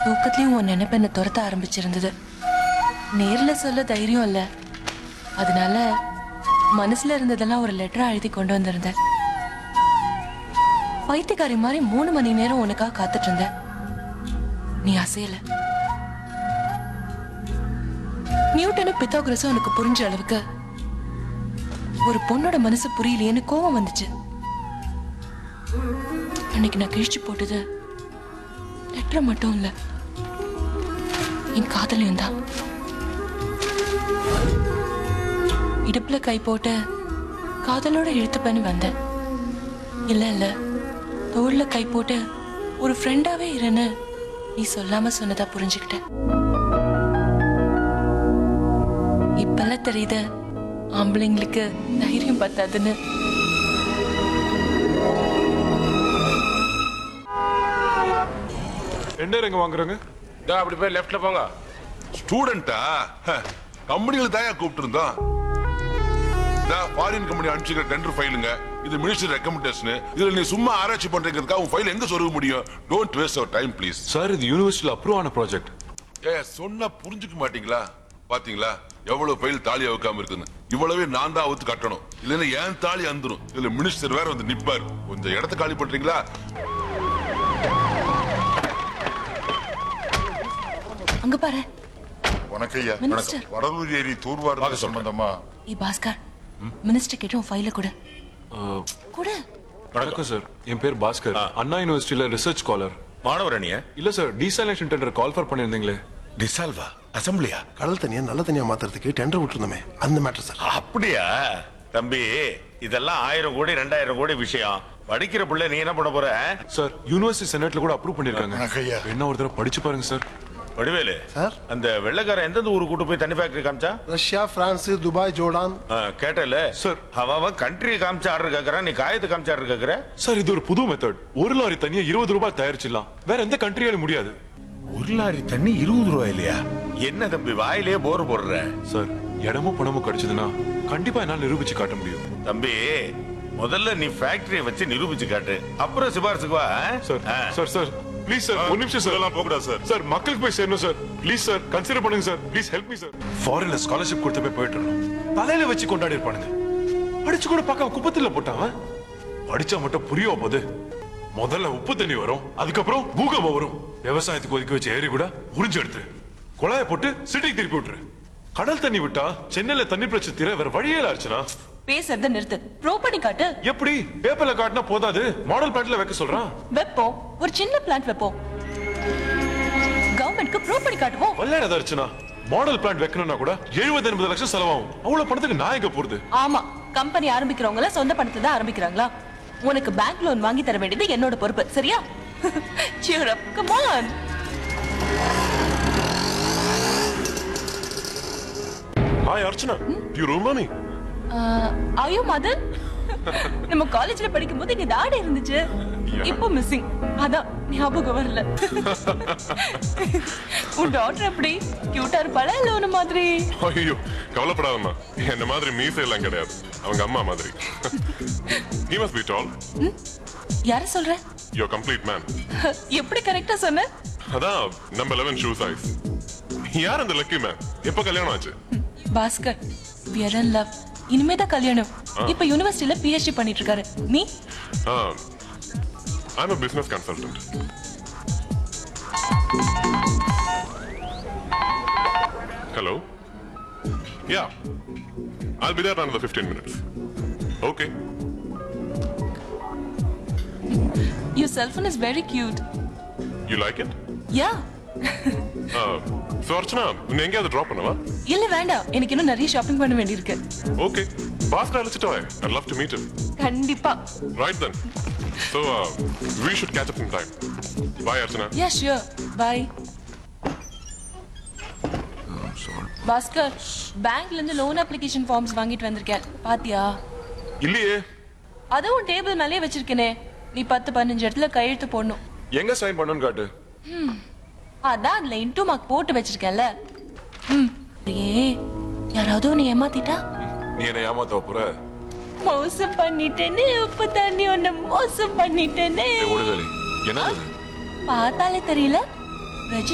தூக்கத்துலயும் உன் நினைப்பு என்ன துரத்த ஆரம்பிச்சிருந்தது நேர்ல சொல்ல தைரியம் இல்ல அதனால மனசுல இருந்ததெல்லாம் ஒரு லெட்டரா எழுதி கொண்டு வந்திருந்தேன் பைத்தியக்காரி மாதிரி மூணு மணி நேரம் உனக்காக காத்துட்டு இருந்தேன் நீ அசையல நியூட்டனும் பித்தாகுரஸும் உனக்கு புரிஞ்ச அளவுக்கு ஒரு பொண்ணோட மனசு புரியலையேன்னு கோவம் வந்துச்சு அன்னைக்கு நான் கிழிச்சு போட்டது லெட்டர் மட்டும் இல்ல என் காதலையும் தான் இடுப்புல கை போட்டு காதலோட இழுத்துப்பேன்னு வந்தேன் இல்ல இல்ல தோள்ல கை போட்டு ஒரு ஃப்ரெண்டாவே இருன்னு நீ சொல்லாம சொன்னதா புரிஞ்சுக்கிட்டேன் இப்பெல்லாம் தெரியுது ஆம்பளைங்களுக்கு தைரியம் பத்தாதுன்னு என்ன எங்க வாங்குறாங்க இதோ அப்படி போய் லெஃப்ட்ல போங்க ஸ்டூடெண்டா கம்பெனிகள் தாயா கூப்பிட்டு இருந்தோம் ஃபாரின் கம்பெனி அனுப்பிச்சிக்கிற டெண்டர் ஃபைலுங்க இது மினிஸ்டர் ரெக்கமெண்டேஷன் இதுல நீ சும்மா ஆராய்ச்சி பண்றதுக்காக உன் ஃபைல் எங்க சொருக முடியும் don't waste our time please sir இது யூனிவர்சிட்டியில் அப்ரூவ் ஆன ப்ராஜெக்ட் ஏ சொன்னா புரிஞ்சுக்க மாட்டீங்களா பாத்தீங்களா எவ்வளவு ஃபைல் தாலி அவுக்காம இருக்குன்னு இவ்வளவே நான் தான் அவுத்து கட்டணும் இல்லைன்னா ஏன் தாலி அந்துரும் இதுல மினிஸ்டர் வேற வந்து நிப்பாரு கொஞ்சம் இடத்த காலி பண்றீங்களா அங்க பாரு வணக்கம் ஐயா மினிஸ்டர். வணக்கம் வடலூர் ஏரி தூர்வாரத்து சம்பந்தமா ஏ பாஸ்கர் மினிஸ்டர் கிட்ட உன் ஃபைல கொடு கொடு வணக்கம் சார் என் பேர் பாஸ்கர் அண்ணா யூனிவர்சிட்டியில ரிசர்ச் ஸ்காலர் மாணவர் அணிய இல்ல sir desalination tender call for பண்ணியிருந்தீங்களே டிசால்வா அசம்பிளியா கடல் தண்ணியை நல்ல தண்ணியா மாத்துறதுக்கு டெண்டர் விட்டுருந்தோமே அந்த மேட்டர் சார் அப்படியா தம்பி இதெல்லாம் ஆயிரம் கோடி ரெண்டாயிரம் கோடி விஷயம் படிக்கிற பிள்ளை நீ என்ன பண்ண போற சார் யூனிவர்சிட்டி செனட்ல கூட அப்ரூவ் பண்ணிருக்காங்க வணக்கம் ஐயா. என்ன ஒரு தடவை படிச்சு பாருங்க சார் வடிவேலு சார்? அந்த வெள்ளைக்காரன் எந்தெந்த ஊருக்கு கூட்டு போய் தண்ணி ஃபேக்டரி காமிச்சா ரஷ்யா பிரான்ஸ் துபாய் ஜோர்டான் ஆ, கேட்டல சார். அவன் அவன் கண்ட்ரியை காமிச்சு ஆர்டர் கேக்குறான் நீ காயத்தை காமிச்சு ஆர்டர் கேக்குற சார் இது ஒரு புது மெத்தட் ஒரு லாரி தண்ணியை இருபது ரூபாய் தயாரிச்சிடலாம் வேற எந்த கண்ட்ரியாலும் முடியாது ஒரு லாரி தண்ணி இருபது ரூபாய் இல்லையா என்ன தம்பி வாயிலே போர் போடுற சார் இடமும் பணமும் கிடைச்சதுன்னா கண்டிப்பா என்னால நிரூபிச்சு காட்ட முடியும் தம்பி முதல்ல நீ ஃபேக்டரியை வச்சு நிரூபிச்சு காட்டு அப்புறம் சிபாரிசுக்கு வா சார் ஆ. சார் சார் ப்ளீஸ் சார் ஒரு நிமிஷம் சார் எல்லாம் போகக்கூடாது சார் சார் மக்களுக்கு போய் சேரணும் சார் ப்ளீஸ் சார் கன்சிடர் பண்ணுங்க sir please help me sir ஃபாரின்ல ஸ்காலர்ஷிப் கொடுத்து போய் போயிட்டு இருக்கோம் தலையில வச்சு கொண்டாடி இருப்பானுங்க படிச்சு கூட பார்க்க குப்பத்துல போட்டான் படிச்சா மட்டும் புரிய போகுது முதல்ல உப்பு தண்ணி வரும் அதுக்கப்புறம் பூகம்பம் வரும் விவசாயத்துக்கு ஒதுக்கி வச்ச ஏரி கூட உறிஞ்சு எடுத்துரு குழாய போட்டு சிட்டிக்கு திருப்பி விட்டுரு கடல் தண்ணி விட்டா சென்னையில தண்ணி பிரச்சனை தீர வேற வழியே இல்ல அர்ச்சனா பேசுறத நிறுத்து ப்ரூவ் பண்ணி காட்டு எப்படி பேப்பர்ல காட்டினா போதாது மாடல் பிளான்ட்ல வைக்க சொல்றான் வைப்போம் ஒரு சின்ன பிளான்ட் வைப்போம் கவர்மெண்ட்க்கு ப்ரூவ் பண்ணி காட்டுவோம் விளையாடாத அர்ச்சனா மாடல் பிளான்ட் வைக்கணும்னா கூட எழுபது எண்பது லட்சம் செலவாகும் அவ்வளவு பணத்துக்கு நான் எங்க போறது ஆமா கம்பெனி ஆரம்பிக்கிறவங்க சொந்த பணத்தை தான் ஆரம்பிக்கிறாங்களா உனக்கு பேங்க் லோன் வாங்கி தர வேண்டியது என்னோட பொறுப்பு சரியா cheer up come on hi Archana you room மணி ஐயோ மதன் நம்ம காலேஜ்ல படிக்கும்போது இங்க தாடி இருந்துச்சு இப்போ மிஸ்ஸிங் அதான் ஞாபகம் வரல உன் டாக்டர் எப்படி கியூட்டா இருப்பாளா இல்ல உன மாதிரி ஐயோ கவலைப்படாதம்மா என்ன மாதிரி மீசை எல்லாம் கிடையாது அவங்க அம்மா மாதிரி he must be tall யார சொல்ற you're complete man எப்படி கரெக்டா சொன்ன அதான் நம்ம 11 ஷூ சைஸ் யார் அந்த லக்கி மேன் எப்ப கல்யாணம் ஆச்சு Bhaskar we are in love இனிமே தான் கல்யாணம் இப்ப யூனிவர்சிட்டியில பிஹெச்டி பண்ணிட்டு இருக்காரு நீ I'm a business consultant. Hello? Yeah. I'll be there in another 15 minutes. Okay. your cell phone is very cute You like it? yeah Uh, so Archana, உன்னை எங்கேயாவது ட்ராப் பண்ணவா இல்ல வேண்டாம் எனக்கு இன்னும் நிறைய ஷாப்பிங் பண்ண வேண்டியிருக்கு ஓகே பாஸ்கர் அழைச்சிட்டு வாய் I love to meet him கண்டிப்பா right then so we should catch up in time bye Archana yeah sure bye Bhaskar பேங்க்ல இருந்து லோன் அப்ளிகேஷன் ஃபார்ம்ஸ் வாங்கிட்டு வந்திருக்கேன் பாத்தியா இல்லையே அதுவும் டேபிள் மேலே வச்சிருக்கேனே நீ பத்து பதினஞ்சு இடத்துல கையெழுத்து போடணும் எங்க சைன் பண்ணணும்னு காட்டு அதான் அதுல இன்டூ மார்க் போட்டு வச்சிருக்கேன்ல ம் ஏ யாராவது உன்னை ஏமாத்திட்டா நீ என்ன ஏமாத்த போற மோசம் பண்ணிட்டேனே உப்பு தண்ணி உன்னை மோசம் பண்ணிட்டேனே ஓடுதலி என்னது இது? பார்த்தாலே தெரியல